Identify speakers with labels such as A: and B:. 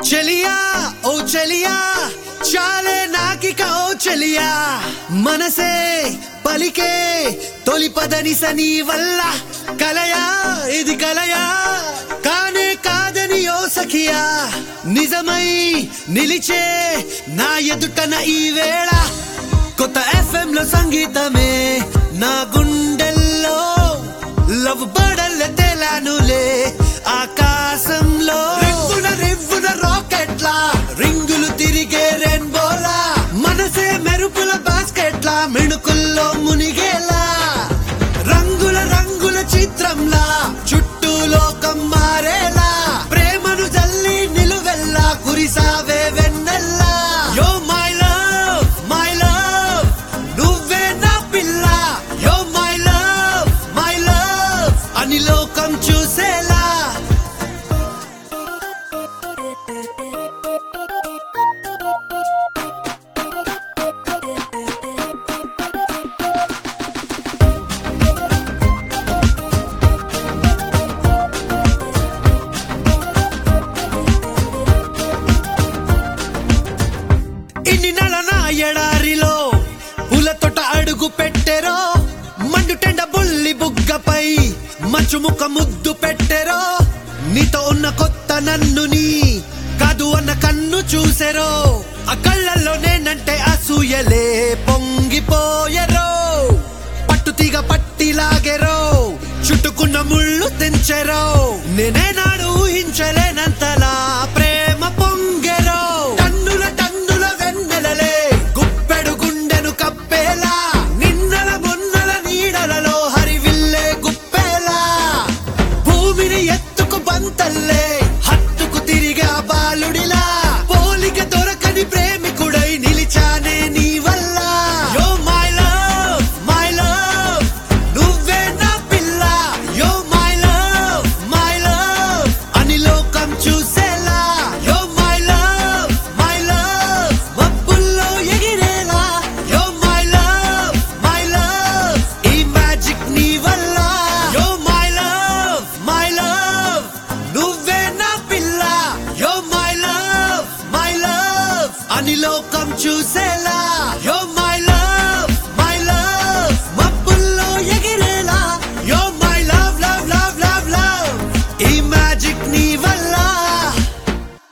A: చెలియా ఓ చెలియా చాలే నాకిక ఓ చెలియా మనసే పలికే తొలి పదని సని వల్ల కలయా ఇది కలయా కానే కాదని ఓ సఖియా నిజమై నిలిచే నా ఎదుటన ఈ వేళ కొత్త ఎఫ్ఎం లో సంగీతమే నా గుండెల్లో లవ్ బడల్ల తేలానులే ఆకాశంలో రివ్వున రివ్వున రాకెట్లా రింగులు తిరిగే రెయిన్బోలా మనసే మెరుపుల బాస్కెట్లా మిణుకుల్లో మునిగేలా రంగుల రంగుల చిత్రంలా చుట్టూ లోకం మారేలా ప్రేమను జల్లి నిలువెల్లా కురిసావే వెన్నెల్లా yo my love my love నువ్వే నా పిల్ల యో మై లవ్ మై లవ్ అని లోకం చూసేలా ఇన్ని నెల నా ఎడారిలో పూలతోట అడుగు పెట్టెరో మండుటెండ బుల్లి బుగ్గపై మచ్చుముఖ ముద్దు పెట్టెరో నీతో ఉన్న కొత్త నన్నుని కాదు అన్న కన్ను చూసెరో ఆ కళ్ళల్లో నేనంటే అసూయలే పొంగిపోయెరో పట్టుతీగ పట్టిలాగెరో చుట్టుకున్న ముళ్ళు తెంచెరో నేనే నాడు ఊహించలేనంతలా ప్రేమ పొంగెరో టన్నుల టన్నుల వెన్నెలలే గుప్పెడు గుండెను కప్పేలా నిన్నల మొన్నల నీడలలో హరివిల్లే గుప్పేలా భూమిని ఎత్తుకు బంతల్లే హత్తుకు తిరిగా బాలుడిలా పోలిక దొరకని ప్రేమికుడై నిలిచానే నీ వల్ల యో మై లవ్ మై లవ్ నువ్వే నా పిల్ల యో మై లవ్ మై లవ్ అని లోకం చూసేలా యో మై లవ్ మై లవ్ మబ్బుల్లో ఎగిరేలా yo my love my love ఈ మ్యాజిక్ నీ వల్ల యో మై లవ్ మై లవ్ నువ్వే నా పిల్ల యో మై లవ్ మై లవ్ అని లోకం చూసేలా యో మై